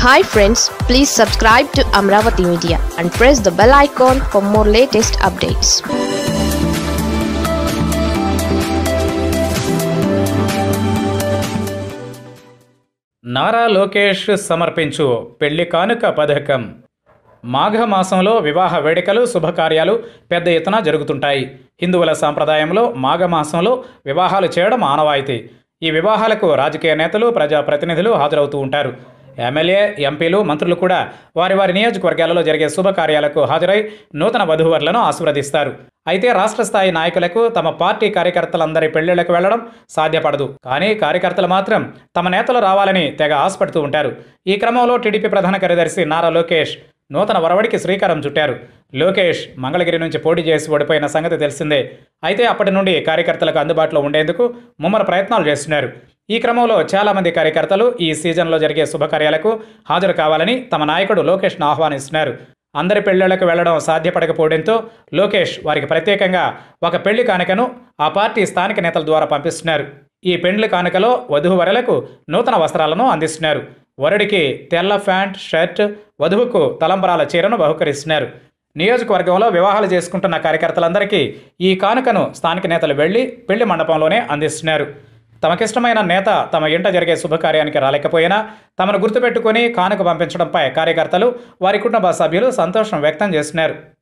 hi friends please subscribe to Amaravati media and press the bell icon for more latest updates Nara Lokesh సమర్పించు పెళ్లి కానుక పథకం మాఘమాసంలో వివాహ వేడుకలు శుభకార్యాలు పెద్ద ఎత్తున జరుగుతుంటాయి హిందువుల సాంప్రదాయంలో మాఘమాసంలో వివాహాలు చేయడం ఆనవాయితీ ఈ వివాహాలకు రాజకీయ నేతలు ప్రజాప్రతినిధులు హాజరవుతూ ఉంటారు ఎమ్మెల్యే ఎంపీలు మంత్రులు కూడా వారి వారి నియోజకవర్గాలలో జరిగే శుభకార్యాలకు హాజరై నూతన వధూవరులను ఆశీర్వదిస్తారు అయితే రాష్ట్ర స్థాయి నాయకులకు తమ పార్టీ కార్యకర్తలందరి పెళ్లిళ్లకు వెళ్లడం సాధ్యపడదు కానీ కార్యకర్తలు మాత్రం తమ నేతలు రావాలని తెగ ఆశపడుతూ ఉంటారు ఈ క్రమంలో టీడీపీ ప్రధాన కార్యదర్శి నారా లోకేష్ నూతన వరవడికి శ్రీకారం చుట్టారు లోకేష్ మంగళగిరి నుంచి పోటీ చేసి ఓడిపోయిన సంగతి తెలిసిందే అయితే అప్పటి నుండి కార్యకర్తలకు అందుబాటులో ఉండేందుకు ముమ్మర ప్రయత్నాలు చేస్తున్నారు ఈ క్రమంలో చాలామంది కార్యకర్తలు ఈ సీజన్లో జరిగే శుభకార్యాలకు హాజరు కావాలని తమ నాయకుడు లోకేష్ను ఆహ్వానిస్తున్నారు అందరి పెళ్లిళ్లకు వెళ్లడం సాధ్యపడకపోవడంతో లోకేష్ వారికి ప్రత్యేకంగా ఒక పెళ్లి కానుకను ఆ పార్టీ స్థానిక నేతల ద్వారా పంపిస్తున్నారు ఈ పెండ్లి కానుకలో వధూవరులకు నూతన వస్త్రాలను అందిస్తున్నారు వరుడికి తెల్ల ప్యాంట్ షర్ట్ వధువుకు తలంబరాల చీరను బహుకరిస్తున్నారు నియోజకవర్గంలో వివాహాలు చేసుకుంటున్న కార్యకర్తలందరికీ ఈ కానుకను స్థానిక నేతలు వెళ్లి పెళ్లి మండపంలోనే అందిస్తున్నారు తమకిష్టమైన నేత తమ ఇంట జరిగే శుభకార్యానికి రాలేకపోయినా తమను గుర్తుపెట్టుకుని కానుక పంపించడంపై కార్యకర్తలు వారి కుటుంబ సభ్యులు సంతోషం వ్యక్తం చేస్తున్నారు